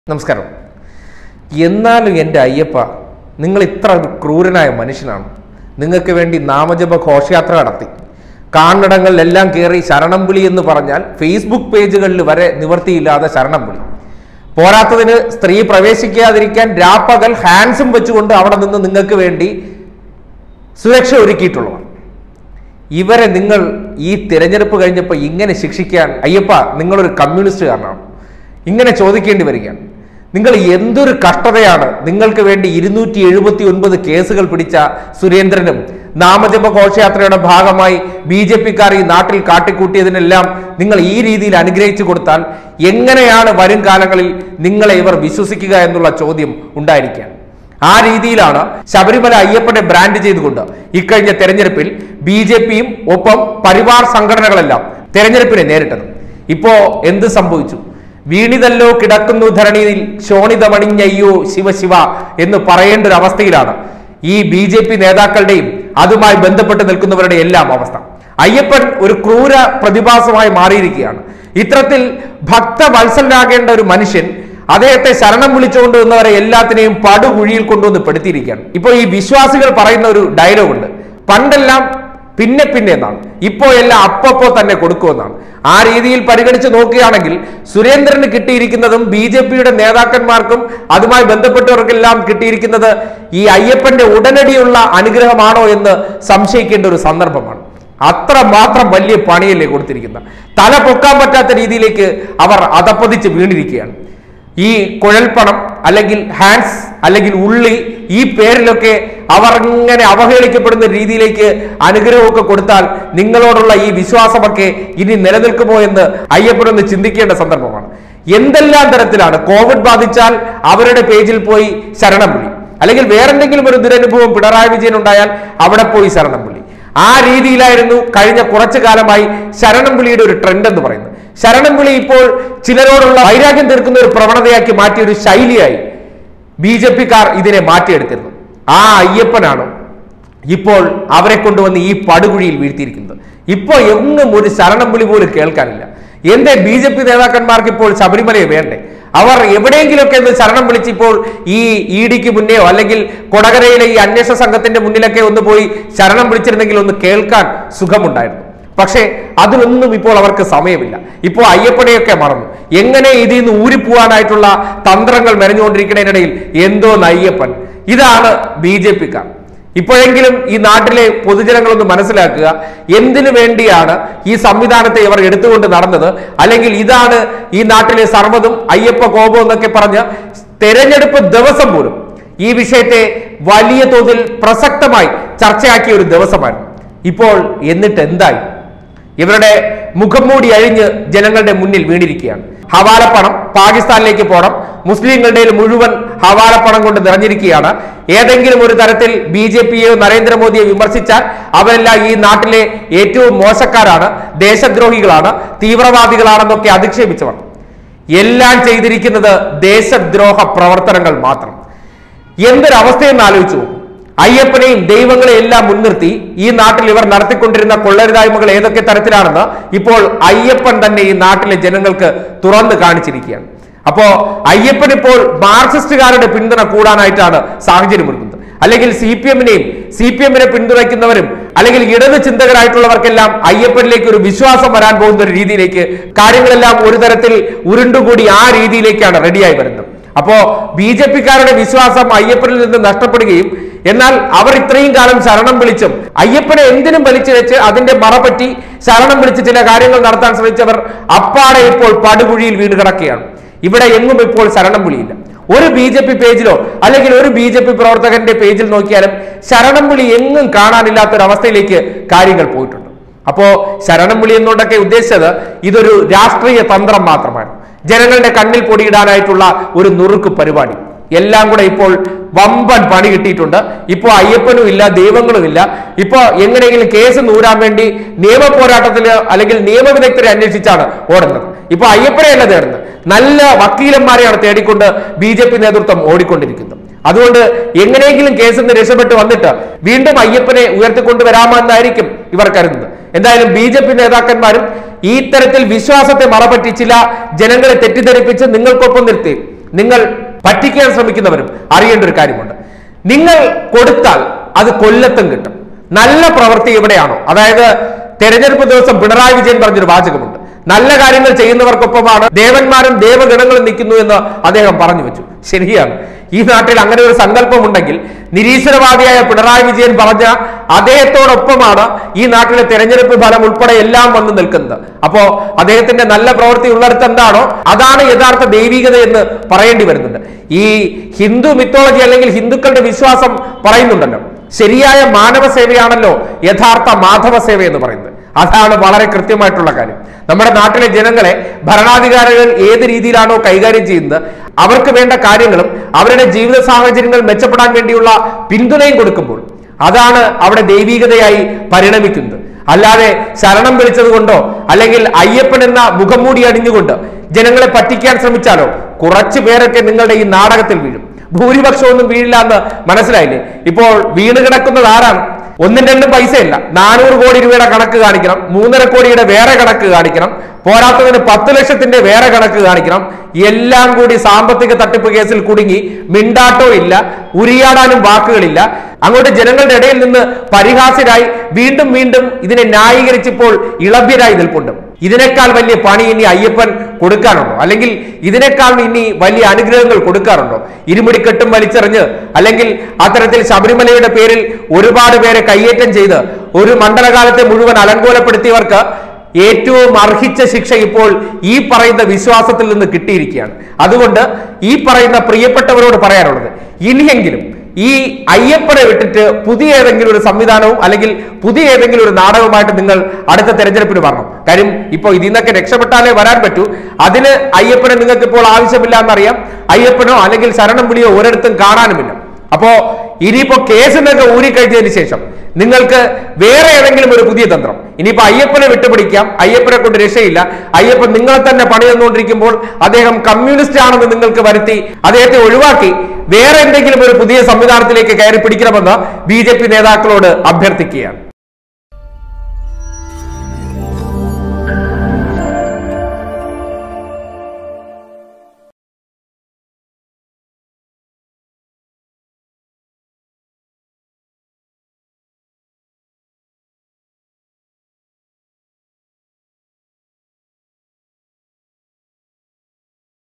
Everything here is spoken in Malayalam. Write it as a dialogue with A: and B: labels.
A: നമസ്കാരം എന്നാലും എൻ്റെ അയ്യപ്പ നിങ്ങൾ ഇത്ര ഒരു ക്രൂരനായ മനുഷ്യനാണ് നിങ്ങൾക്ക് വേണ്ടി നാമജപ ഘോഷയാത്ര നടത്തി കാണിടങ്ങളിലെല്ലാം കയറി ശരണം വിളി എന്ന് പറഞ്ഞാൽ ഫേസ്ബുക്ക് പേജുകളിൽ വരെ നിവർത്തിയില്ലാതെ ശരണം വിളി പോരാത്തതിന് സ്ത്രീ പ്രവേശിക്കാതിരിക്കാൻ രാപ്പകൽ ഹാൻഡ്സും വെച്ചുകൊണ്ട് അവിടെ നിന്ന് നിങ്ങൾക്ക് വേണ്ടി സുരക്ഷ ഒരുക്കിയിട്ടുള്ളവർ ഇവരെ നിങ്ങൾ ഈ തിരഞ്ഞെടുപ്പ് കഴിഞ്ഞപ്പോൾ ഇങ്ങനെ ശിക്ഷിക്കാൻ അയ്യപ്പ നിങ്ങളൊരു കമ്മ്യൂണിസ്റ്റുകാരനാണ് ഇങ്ങനെ ചോദിക്കേണ്ടി വരികയാണ് നിങ്ങൾ എന്തൊരു കഷ്ടതയാണ് നിങ്ങൾക്ക് വേണ്ടി ഇരുന്നൂറ്റി എഴുപത്തി ഒൻപത് കേസുകൾ പിടിച്ച സുരേന്ദ്രനും നാമജപ ഘോഷയാത്രയുടെ ഭാഗമായി ബി ജെ പിക്കാർ ഈ നാട്ടിൽ കാട്ടിക്കൂട്ടിയതിനെല്ലാം നിങ്ങൾ ഈ രീതിയിൽ അനുഗ്രഹിച്ചു കൊടുത്താൽ എങ്ങനെയാണ് വരും കാലങ്ങളിൽ നിങ്ങളെ ഇവർ വിശ്വസിക്കുക എന്നുള്ള ചോദ്യം ഉണ്ടായിരിക്കാൻ ആ രീതിയിലാണ് ശബരിമല അയ്യപ്പനെ ബ്രാൻഡ് ചെയ്തുകൊണ്ട് ഇക്കഴിഞ്ഞ തെരഞ്ഞെടുപ്പിൽ ബി ജെ പിയും ഒപ്പം പരിവാർ സംഘടനകളെല്ലാം തെരഞ്ഞെടുപ്പിനെ നേരിട്ടത് ഇപ്പോ എന്ത് സംഭവിച്ചു വീണിതല്ലോ കിടക്കുന്നു ധരണിയിൽ ശോണിതമണിഞ്ഞയ്യോ ശിവശിവ എന്ന് പറയേണ്ട ഒരു അവസ്ഥയിലാണ് ഈ ബി ജെ പി നേതാക്കളുടെയും അതുമായി ബന്ധപ്പെട്ട് നിൽക്കുന്നവരുടെ എല്ലാം അവസ്ഥ അയ്യപ്പൻ ഒരു ക്രൂര പ്രതിഭാസമായി മാറിയിരിക്കുകയാണ് ഇത്തരത്തിൽ ഭക്തവത്സലനാകേണ്ട ഒരു മനുഷ്യൻ അദ്ദേഹത്തെ ശരണം വിളിച്ചുകൊണ്ട് വന്നവരെ എല്ലാത്തിനെയും പടുകുഴിയിൽ കൊണ്ടുവന്ന് പെടുത്തിയിരിക്കുകയാണ് ഇപ്പോൾ ഈ വിശ്വാസികൾ പറയുന്ന ഒരു ഡയലോഗ് ഉണ്ട് പണ്ടെല്ലാം പിന്നെ പിന്നെ എന്നാണ് ഇപ്പോ എല്ലാം അപ്പപ്പോ തന്നെ കൊടുക്കുമെന്നാണ് ആ രീതിയിൽ പരിഗണിച്ച് നോക്കുകയാണെങ്കിൽ സുരേന്ദ്രന് കിട്ടിയിരിക്കുന്നതും ബി ജെ പിയുടെ നേതാക്കന്മാർക്കും അതുമായി ബന്ധപ്പെട്ടവർക്കെല്ലാം കിട്ടിയിരിക്കുന്നത് ഈ അയ്യപ്പന്റെ ഉടനടിയുള്ള അനുഗ്രഹമാണോ എന്ന് സംശയിക്കേണ്ട ഒരു സന്ദർഭമാണ് അത്ര മാത്രം വലിയ പണിയല്ലേ കൊടുത്തിരിക്കുന്ന തല പൊക്കാൻ പറ്റാത്ത രീതിയിലേക്ക് അവർ അതപ്പതിച്ച് വീണിരിക്കുകയാണ് ഈ കുഴൽപ്പണം അല്ലെങ്കിൽ ഹാൻഡ്സ് അല്ലെങ്കിൽ ഉള്ളി ഈ പേരിലൊക്കെ അവർ ഇങ്ങനെ അവഹേളിക്കപ്പെടുന്ന രീതിയിലേക്ക് അനുഗ്രഹമൊക്കെ കൊടുത്താൽ നിങ്ങളോടുള്ള ഈ വിശ്വാസമൊക്കെ ഇനി നിലനിൽക്കുമോ എന്ന് അയ്യപ്പനൊന്ന് ചിന്തിക്കേണ്ട സന്ദർഭമാണ് എന്തെല്ലാം തരത്തിലാണ് കോവിഡ് ബാധിച്ചാൽ അവരുടെ പേജിൽ പോയി ശരണം വിളി അല്ലെങ്കിൽ വേറെന്തെങ്കിലും ഒരു ദുരനുഭവം പിണറായി വിജയൻ ഉണ്ടായാൽ അവിടെ പോയി ശരണം വിളി ആ രീതിയിലായിരുന്നു കഴിഞ്ഞ കുറച്ചു കാലമായി ശരണം വിളിയുടെ ഒരു ട്രെൻഡ് എന്ന് പറയുന്നത് ശരണം വിളി ഇപ്പോൾ ചിലരോടുള്ള വൈരാഗ്യം തീർക്കുന്ന ഒരു പ്രവണതയാക്കി മാറ്റിയ ഒരു ശൈലിയായി ബി ജെ പിക്കാർ ഇതിനെ മാറ്റിയെടുത്തിരുന്നു ആ അയ്യപ്പനാണ് ഇപ്പോൾ അവരെ കൊണ്ടുവന്ന് ഈ പടുകുഴിയിൽ വീഴ്ത്തിയിരിക്കുന്നത് ഇപ്പോൾ എങ്ങും ഒരു ശരണം വിളി പോലും കേൾക്കാനില്ല എന്റെ ബി ജെ പി നേതാക്കന്മാർക്ക് ഇപ്പോൾ ശബരിമലയെ വേണ്ടേ അവർ എവിടെയെങ്കിലുമൊക്കെ ഒന്ന് ശരണം വിളിച്ചിപ്പോൾ ഈ ഇ ഡിക്ക് മുന്നെയോ അല്ലെങ്കിൽ കൊടകരയിലെ ഈ അന്വേഷണ സംഘത്തിന്റെ മുന്നിലൊക്കെ ഒന്ന് പോയി ശരണം വിളിച്ചിരുന്നെങ്കിൽ ഒന്ന് കേൾക്കാൻ സുഖമുണ്ടായിരുന്നു പക്ഷേ അതിനൊന്നും ഇപ്പോൾ അവർക്ക് സമയമില്ല ഇപ്പോൾ അയ്യപ്പനെയൊക്കെ മറന്നു എങ്ങനെ ഇതിൽ നിന്ന് ഊരിപ്പോവാനായിട്ടുള്ള തന്ത്രങ്ങൾ മെനഞ്ഞുകൊണ്ടിരിക്കുന്നതിനിടയിൽ എന്തോന്ന് അയ്യപ്പൻ ഇതാണ് ബി ജെ പിക്കാർ ഇപ്പോഴെങ്കിലും ഈ നാട്ടിലെ പൊതുജനങ്ങളൊന്ന് മനസ്സിലാക്കുക എന്തിനു വേണ്ടിയാണ് ഈ സംവിധാനത്തെ ഇവർ എടുത്തുകൊണ്ട് നടന്നത് അല്ലെങ്കിൽ ഇതാണ് ഈ നാട്ടിലെ സർവ്വതും അയ്യപ്പ കോപം എന്നൊക്കെ പറഞ്ഞ് തെരഞ്ഞെടുപ്പ് ദിവസം പോലും ഈ വിഷയത്തെ വലിയ തോതിൽ പ്രസക്തമായി ചർച്ചയാക്കിയ ഒരു ദിവസമായിരുന്നു ഇപ്പോൾ എന്നിട്ട് എന്തായി ഇവരുടെ മുഖംമൂടി അഴിഞ്ഞ് ജനങ്ങളുടെ മുന്നിൽ വീണിരിക്കുകയാണ് ഹവാലപ്പണം പാകിസ്ഥാനിലേക്ക് പോകണം മുസ്ലിങ്ങളുടെ മുഴുവൻ ഹവാലപ്പണം കൊണ്ട് നിറഞ്ഞിരിക്കുകയാണ് ഏതെങ്കിലും ഒരു തരത്തിൽ ബി ജെ പിയെയോ നരേന്ദ്രമോദിയെ വിമർശിച്ചാൽ അവരെല്ലാം ഈ നാട്ടിലെ ഏറ്റവും മോശക്കാരാണ് ദേശദ്രോഹികളാണ് തീവ്രവാദികളാണെന്നൊക്കെ അധിക്ഷേപിച്ചവർ എല്ലാം ചെയ്തിരിക്കുന്നത് ദേശദ്രോഹ പ്രവർത്തനങ്ങൾ മാത്രം എന്തൊരവസ്ഥയെന്ന് ആലോചിച്ചു നോക്കൂ. അയ്യപ്പനെയും ദൈവങ്ങളെ എല്ലാം മുൻനിർത്തി ഈ നാട്ടിൽ ഇവർ നടത്തിക്കൊണ്ടിരുന്ന കൊള്ളരുതായ്മകൾ ഏതൊക്കെ തരത്തിലാണെന്ന് ഇപ്പോൾ അയ്യപ്പൻ തന്നെ ഈ നാട്ടിലെ ജനങ്ങൾക്ക് തുറന്നു കാണിച്ചിരിക്കുകയാണ് അപ്പോ അയ്യപ്പൻ ഇപ്പോൾ മാർക്സിസ്റ്റുകാരുടെ പിന്തുണ കൂടാനായിട്ടാണ് സാഹചര്യം ഒരുക്കുന്നത് അല്ലെങ്കിൽ സി പി എമ്മിനെയും സി പി എമ്മിനെ പിന്തുണയ്ക്കുന്നവരും അല്ലെങ്കിൽ ഇടത് ചിന്തകരായിട്ടുള്ളവർക്കെല്ലാം അയ്യപ്പനിലേക്ക് ഒരു വിശ്വാസം വരാൻ പോകുന്ന ഒരു രീതിയിലേക്ക് കാര്യങ്ങളെല്ലാം ഒരു തരത്തിൽ ഉരുണ്ടുകൂടി ആ രീതിയിലേക്കാണ് റെഡിയായി വരുന്നത് അപ്പോ ബി ജെ പിക്കാരുടെ വിശ്വാസം അയ്യപ്പനിൽ നിന്ന് നഷ്ടപ്പെടുകയും എന്നാൽ അവർ ഇത്രയും കാലം ശരണം വിളിച്ചും അയ്യപ്പനെ എന്തിനും വലിച്ചു വെച്ച് അതിന്റെ മറപറ്റി ശരണം വിളിച്ച് ചില കാര്യങ്ങൾ നടത്താൻ ശ്രമിച്ചവർ അപ്പാടെ ഇപ്പോൾ പടുകുഴിയിൽ വീണ് കിടക്കുകയാണ് ഇവിടെ എങ്ങും ഇപ്പോൾ ശരണം വിളിയില്ല ഒരു ബി ജെ പി പേജിലോ അല്ലെങ്കിൽ ഒരു ബി ജെ പി പ്രവർത്തകന്റെ പേജിൽ നോക്കിയാലും ശരണം വിളി എങ്ങും കാണാനില്ലാത്ത ഒരു അവസ്ഥയിലേക്ക് കാര്യങ്ങൾ പോയിട്ടുണ്ട് അപ്പോ ശരണം വിളി എന്നുകൊണ്ടൊക്കെ ഉദ്ദേശിച്ചത് ഇതൊരു രാഷ്ട്രീയ തന്ത്രം മാത്രമാണ് ജനങ്ങളുടെ കണ്ണിൽ പൊടിയിടാനായിട്ടുള്ള ഒരു നുറുക്ക് പരിപാടി എല്ലാം കൂടെ ഇപ്പോൾ വമ്പൻ പണി കിട്ടിയിട്ടുണ്ട് ഇപ്പോ അയ്യപ്പനും ഇല്ല ദൈവങ്ങളും ഇല്ല ഇപ്പോ എങ്ങനെയെങ്കിലും കേസ് നൂരാൻ വേണ്ടി നിയമ പോരാട്ടത്തിൽ അല്ലെങ്കിൽ നിയമവിദഗ്ധരെ അന്വേഷിച്ചാണ് ഓടുന്നത് ഇപ്പൊ അയ്യപ്പനെയല്ല തേടുന്നത് നല്ല വക്കീലന്മാരെയാണ് തേടിക്കൊണ്ട് ബി ജെ പി നേതൃത്വം ഓടിക്കൊണ്ടിരിക്കുന്നത് അതുകൊണ്ട് എങ്ങനെയെങ്കിലും കേസിൽ നിന്ന് രക്ഷപ്പെട്ട് വന്നിട്ട് വീണ്ടും അയ്യപ്പനെ ഉയർത്തിക്കൊണ്ടുവരാമെന്നായിരിക്കും ഇവർ കരുതുന്നത് എന്തായാലും ബി ജെ പി നേതാക്കന്മാരും ഈ തരത്തിൽ വിശ്വാസത്തെ മറപറ്റി ചില ജനങ്ങളെ തെറ്റിദ്ധരിപ്പിച്ച് നിങ്ങൾക്കൊപ്പം നിർത്തി നിങ്ങൾ പറ്റിക്കാൻ ശ്രമിക്കുന്നവരും അറിയേണ്ട ഒരു കാര്യമുണ്ട് നിങ്ങൾ കൊടുത്താൽ അത് കൊല്ലത്തും കിട്ടും നല്ല പ്രവൃത്തി എവിടെയാണോ അതായത് തെരഞ്ഞെടുപ്പ് ദിവസം പിണറായി വിജയൻ പറഞ്ഞൊരു വാചകമുണ്ട് നല്ല കാര്യങ്ങൾ ചെയ്യുന്നവർക്കൊപ്പമാണ് ദേവന്മാരും ദേവഗണങ്ങളും നിൽക്കുന്നു എന്ന് അദ്ദേഹം പറഞ്ഞു വെച്ചു ശരിയാണ് ഈ നാട്ടിൽ അങ്ങനെ ഒരു സങ്കല്പമുണ്ടെങ്കിൽ നിരീശ്വരവാദിയായ പിണറായി വിജയൻ പറഞ്ഞ അദ്ദേഹത്തോടൊപ്പമാണ് ഈ നാട്ടിലെ തെരഞ്ഞെടുപ്പ് ഫലം ഉൾപ്പെടെ എല്ലാം വന്ന് നിൽക്കുന്നത് അപ്പോ അദ്ദേഹത്തിന്റെ നല്ല പ്രവൃത്തി ഉള്ളിടത്ത് എന്താണോ അതാണ് യഥാർത്ഥ ദൈവികത എന്ന് പറയേണ്ടി വരുന്നുണ്ട് ഈ ഹിന്ദു മിത്തോളജി അല്ലെങ്കിൽ ഹിന്ദുക്കളുടെ വിശ്വാസം പറയുന്നുണ്ടല്ലോ ശരിയായ മാനവ സേവയാണല്ലോ യഥാർത്ഥ മാധവ സേവ എന്ന് പറയുന്നത് അതാണ് വളരെ കൃത്യമായിട്ടുള്ള കാര്യം നമ്മുടെ നാട്ടിലെ ജനങ്ങളെ ഭരണാധികാരികൾ ഏത് രീതിയിലാണോ കൈകാര്യം ചെയ്യുന്നത് അവർക്ക് വേണ്ട കാര്യങ്ങളും അവരുടെ ജീവിത സാഹചര്യങ്ങൾ മെച്ചപ്പെടാൻ വേണ്ടിയുള്ള പിന്തുണയും കൊടുക്കുമ്പോൾ അതാണ് അവിടെ ദൈവീകതയായി പരിണമിക്കുന്നത് അല്ലാതെ ശരണം വിളിച്ചത് കൊണ്ടോ അല്ലെങ്കിൽ അയ്യപ്പൻ എന്ന മുഖംമൂടി അണിഞ്ഞുകൊണ്ട് ജനങ്ങളെ പറ്റിക്കാൻ ശ്രമിച്ചാലോ കുറച്ചു പേരൊക്കെ നിങ്ങളുടെ ഈ നാടകത്തിൽ വീഴും ഭൂരിപക്ഷമൊന്നും വീഴില്ല എന്ന് മനസ്സിലായില്ലേ ഇപ്പോൾ വീണ് കിടക്കുന്നത് ആരാണ് ഒന്നും രണ്ടും പൈസയില്ല നാനൂറ് കോടി രൂപയുടെ കണക്ക് കാണിക്കണം മൂന്നര കോടിയുടെ വേറെ കണക്ക് കാണിക്കണം പോരാത്തതിന് പത്ത് ലക്ഷത്തിന്റെ വേറെ കണക്ക് കാണിക്കണം എല്ലാം കൂടി സാമ്പത്തിക തട്ടിപ്പ് കേസിൽ കുടുങ്ങി മിണ്ടാട്ടോ ഇല്ല ഉരിയാടാനും വാക്കുകളില്ല അങ്ങോട്ട് ജനങ്ങളുടെ ഇടയിൽ നിന്ന് പരിഹാസ്യരായി വീണ്ടും വീണ്ടും ഇതിനെ ന്യായീകരിച്ചിപ്പോൾ ഇളഭ്യരായി നിൽപ്പുണ്ട് ഇതിനേക്കാൾ വലിയ പണി ഇനി അയ്യപ്പൻ കൊടുക്കാനുണ്ടോ അല്ലെങ്കിൽ ഇതിനേക്കാൾ ഇനി വലിയ അനുഗ്രഹങ്ങൾ കൊടുക്കാറുണ്ടോ ഇരുമുടിക്കെട്ടും വലിച്ചെറിഞ്ഞ് അല്ലെങ്കിൽ അത്തരത്തിൽ ശബരിമലയുടെ പേരിൽ ഒരുപാട് പേരെ കയ്യേറ്റം ചെയ്ത് ഒരു മണ്ഡലകാലത്തെ മുഴുവൻ അലങ്കോലപ്പെടുത്തിയവർക്ക് ഏറ്റവും അർഹിച്ച ശിക്ഷ ഇപ്പോൾ ഈ പറയുന്ന വിശ്വാസത്തിൽ നിന്ന് കിട്ടിയിരിക്കുകയാണ് അതുകൊണ്ട് ഈ പറയുന്ന പ്രിയപ്പെട്ടവരോട് പറയാനുള്ളത് ഇനിയെങ്കിലും ഈ അയ്യപ്പനെ വിട്ടിട്ട് പുതിയ ഏതെങ്കിലും ഒരു സംവിധാനവും അല്ലെങ്കിൽ പുതിയ ഏതെങ്കിലും ഒരു നാടകവുമായിട്ട് നിങ്ങൾ അടുത്ത തെരഞ്ഞെടുപ്പിന് വരണം കാര്യം ഇപ്പോൾ ഇതിൽ നിന്നൊക്കെ രക്ഷപ്പെട്ടാലേ വരാൻ പറ്റൂ അതിന് അയ്യപ്പനെ നിങ്ങൾക്ക് ഇപ്പോൾ ആവശ്യമില്ല എന്നറിയാം അയ്യപ്പനോ അല്ലെങ്കിൽ ശരണം വിളിയോ ഒരിടത്തും കാണാനുമില്ല അപ്പോ ഇനിയിപ്പോ കേസിനൊക്കെ ഊരിക്കഴിഞ്ഞതിന് ശേഷം നിങ്ങൾക്ക് വേറെ ഏതെങ്കിലും ഒരു പുതിയ തന്ത്രം ഇനിയിപ്പോ അയ്യപ്പനെ വിട്ടുപിടിക്കാം അയ്യപ്പനെ കൊണ്ട് രക്ഷയില്ല അയ്യപ്പൻ നിങ്ങളെ തന്നെ പണി തന്നുകൊണ്ടിരിക്കുമ്പോൾ അദ്ദേഹം കമ്മ്യൂണിസ്റ്റ് ആണെന്ന് നിങ്ങൾക്ക് വരുത്തി അദ്ദേഹത്തെ ഒഴിവാക്കി വേറെ എന്തെങ്കിലും ഒരു പുതിയ സംവിധാനത്തിലേക്ക് കയറി പിടിക്കണമെന്ന് ബി നേതാക്കളോട് അഭ്യർത്ഥിക്കുകയാണ്